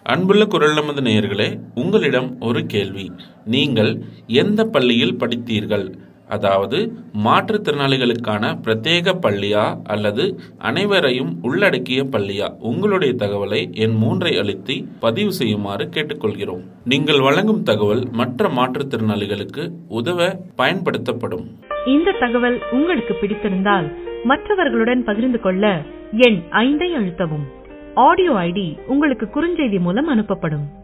அன்புள்ள குரல் நமது நேயர்களே உங்களிடம் ஒரு கேள்வி நீங்கள் எந்த பள்ளியில் படித்தீர்கள் அதாவது மாற்றுத்திறனாளிகளுக்கான பிரத்யேக பள்ளியா அல்லது அனைவரையும் உள்ளடக்கிய பள்ளியா உங்களுடைய தகவலை என் மூன்றை அழுத்தி பதிவு செய்யுமாறு கேட்டுக்கொள்கிறோம் நீங்கள் வழங்கும் தகவல் மற்ற மாற்றுத்திறனாளிகளுக்கு உதவ பயன்படுத்தப்படும் இந்த தகவல் உங்களுக்கு பிடித்திருந்தால் மற்றவர்களுடன் பகிர்ந்து கொள்ள எண் ஐந்தை அழுத்தவும் ஆடியோ ஐடி உங்களுக்கு குறுஞ்செய்தி மூலம் அனுப்பப்படும்